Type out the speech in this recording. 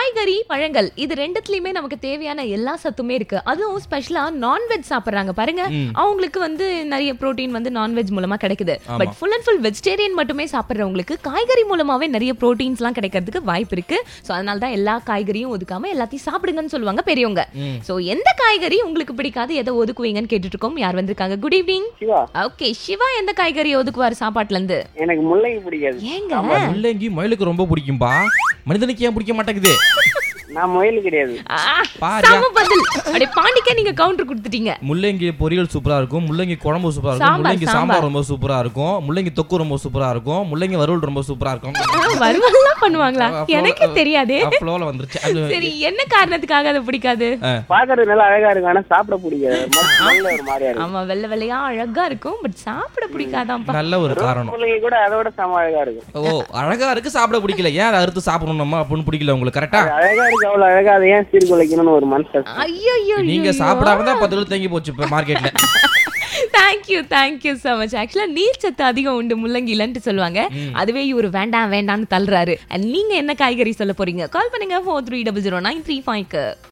காய்கறி பழங்கள் இது ரெண்டுத்துலயுமே நமக்கு தேவையான எல்லா சத்துமே இருக்கு அதுவும் ஸ்பெஷலா நான்வெஜ் சாப்பிடுறாங்க பாருங்க அவங்களுக்கு வந்து நிறைய புரோட்டீன் வந்து நான்வெஜ் மூலமா கிடைக்குது but full and full vegetarian மட்டுமே சாப்பிடுறவங்களுக்கு காய்கறி மூலமாவே நிறைய ப்ரோட்டீன்ஸ் எல்லாம் கிடைக்கிறதுக்கு வாய்ப்பு இருக்கு சோ அதனால தான் எல்லா காய்கறியும் ஒதுக்காம எல்லாத்தையும் சாப்பிடுங்கன்னு சொல்லுவாங்க பெரியவங்க சோ எந்த காய்கறி உங்களுக்கு பிடிக்காது எதை ஒதுக்குவீங்கன்னு கேட்டுட்டு இருக்கோம் யார் வந்திருக்காங்க good evening Siva okay Siva எந்த காய்கறி ஒதுக்குவாரு சாப்பாட்டுல இருந்து எனக்கு முள்ளங்கி பிடிக்காது ஏங்க முள்ளங்கி முயலுக்கு ரொம்ப பிடிக்கும்பா மனிதனுக்கு ஏன் பிடிக்க மாட்டேங்குது நான் முயல் கிடையாது ஆ, பாரியா. செம பதில் அப்படியே பாண்டிக்கே நீங்க கவுண்டர் கொடுத்துட்டீங்க முள்ளங்கி பொரியல் சூப்பரா இருக்கும் முள்ளங்கி குழம்பு சூப்பரா இருக்கும் சாம்பார், முள்ளங்கி சாம்பார். சாம்பார் ரொம்ப சூப்பரா இருக்கும் முள்ளங்கி தொக்கு ரொம்ப சூப்பரா இருக்கும் முள்ளங்கி வறுவல் ரொம்ப சூப்பரா இருக்கும் வருவெல்லாம் பண்ணுவாங்களா அப்புறம், எனக்கு அஹ், தெரியாதே ஃப்ளோல வந்துருச்சு அது சரி என்ன காரணத்துக்காக அதை பிடிக்காது பாக்குறது நல்லா அழகா இருக்கும் ஆனா சாப்பிட பிடிக்காது நல்ல ஒரு மாதிரியா இருக்கும் ஆமா வெள்ளை வெள்ளையா அழகா இருக்கும் பட் சாப்பிட பிடிக்காதாம்ப்பா நல்ல ஒரு காரணம் முள்ளங்கி கூட அதோட சம அழகா இருக்கும் ஓ அழகா இருக்கு சாப்பிட பிடிக்கல ஏன் அதை அறுத்து சாப்பிடணும் நம்ம அப்படின்னு பிடிக்கல உங்களுக்கு கரெக்டா அது அழகா இருக்கு அவ்வளவு அழகா அதை ஏன் சீர்குலைக்கணும்னு ஒரு மனசு ஐயோ நீங்க சாப்பிடாம தான் பத்து கிலோ தேங்கி போச்சு இப்ப மார்க்கெட்ல தேங்க்யூ தேங்க்யூ so மச் ஆக்சுவலா நீர் சத்து அதிகம் உண்டு முள்ளங்கிலன்ட்டு சொல்லுவாங்க அதுவே இவரு வேண்டாம் வேண்டாம்னு தள்ளுறாரு And நீங்க என்ன காய்கறி சொல்ல போறீங்க கால் பண்ணுங்க four three double zero nine three ஃபைவ்க்கு